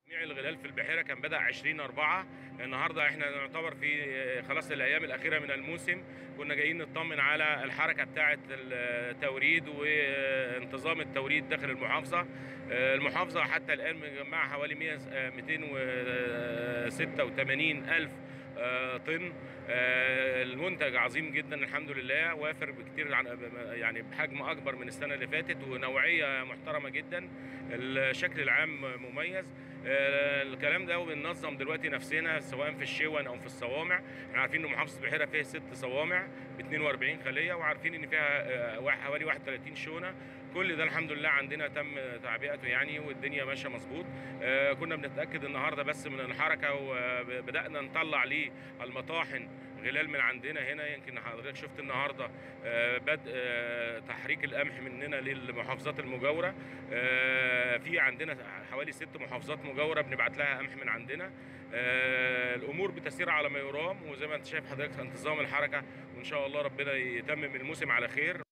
تجميع الغلال في البحيره كان بدا 20 4 النهارده احنا نعتبر في خلاص الايام الاخيره من الموسم كنا جايين نطمن على الحركه بتاعه التوريد وانتظام التوريد داخل المحافظه المحافظه حتى الان مجمعه حوالي 100 286 الف طن المنتج عظيم جدا الحمد لله وافر بكتير يعني بحجم اكبر من السنه اللي فاتت ونوعيه محترمه جدا الشكل العام مميز الكلام ده وبننظم دلوقتي نفسنا سواء في الشون او في الصوامع احنا عارفين ان محافظه البحيره فيها ست صوامع ب 42 خليه وعارفين ان فيها حوالي 31 شونه كل ده الحمد لله عندنا تم تعبئته يعني والدنيا ماشيه مظبوط كنا بنتاكد النهارده بس من الحركه وبدانا نطلع للمطاحن غلال من عندنا هنا يمكن حضرتك شفت النهارده بدء تحريك القمح مننا للمحافظات المجاوره في عندنا حوالي ست محافظات مجاوره بنبعت لها قمح من عندنا الامور بتسير على ما يرام وزي ما انت شايف حضرتك انتظام الحركه وان شاء الله ربنا يتمم الموسم على خير